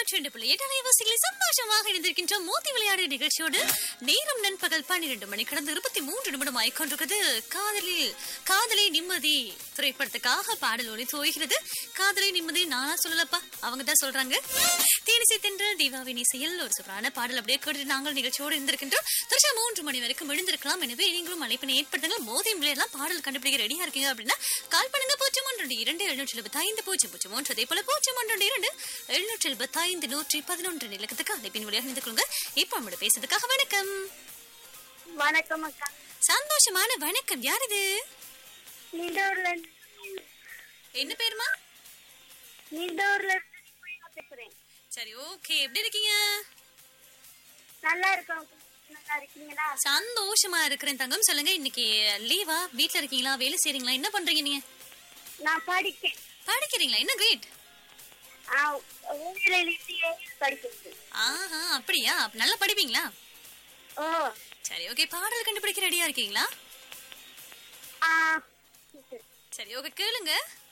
நூற்றி ரெண்டு புள்ளி எட்டு அலைவாசிகளை சந்தோஷமாக இணைந்திருக்கின்ற மோதி விளையாடு நிகழ்ச்சியோடு நேரம் நண்பகல் பன்னிரண்டு மணி கடந்து இருபத்தி மூன்று நிமிடம் ஆய்கொண்டிருக்கிறது காதலில் காதலை நிம்மதி திரைப்படத்துக்காக பாடல் ஒளி தோய்கிறது காதலை நிம்மதி நானா சொல்லலப்பா அவங்க தான் சொல்றாங்க தேனிசை தென்றல் தீபாவின் இசையில் ஒரு சூப்பரான பாடல் அப்படியே கேட்டு நாங்கள் நிகழ்ச்சியோடு இருந்திருக்கின்றோம் தொடர்ச்சியா மூன்று மணி வரைக்கும் எழுந்திருக்கலாம் எனவே நீங்களும் அழைப்பினை ஏற்படுத்துங்க மோதி விளையாடலாம் பாடல் கண்டுபிடிக்க ரெடியா இருக்கீங்க அப்படின்னா கால் பண்ணுங்க பூஜ்ஜியம் ஒன்று இரண்டு எழுநூற்றி எழுபத்தி ஐந்து பூஜ்ஜியம் பூஜ்ஜியம் ஒன்று அதே போல பூஜ்ஜியம் ஒன்று இரண்டு எழுநூற்றி எழுபத்தி ஐந்து நூற்றி பதினொன்று இலக்கத்துக்கு அழைப்பின் வழியாக இணைந்து கொள்ளுங்க இப்போ நம்மளோட பேசுறதுக்காக வணக்கம் வணக்கம் அக்கா சந்தோஷமான வணக்கம் யார் இது நீண்டூர்ல என்ன பேருமா நீண்டூர்ல இருந்து பேசுறேன் சரி ஓகே எப்படி இருக்கீங்க நல்லா இருக்கோம் நல்லா இருக்கீங்களா சந்தோஷமா இருக்கிறேன் தங்கம் சொல்லுங்க இன்னைக்கு லீவா வீட்ல இருக்கீங்களா வேலை செய்றீங்களா என்ன பண்றீங்க நீங்க நான் படிக்கேன் படிக்கிறீங்களா என்ன கிரேட் ஆ, ஊழியரிலிருந்து ஏழு படிக்கிறேன் ஆஹா அப்படியா அப்ப நல்லா படிப்பீங்களா ஓ சரி ஓகே பாடல் கண்டுபிடிக்க ரெடியா இருக்கீங்களா ஆ சரி ஓகே கேளுங்க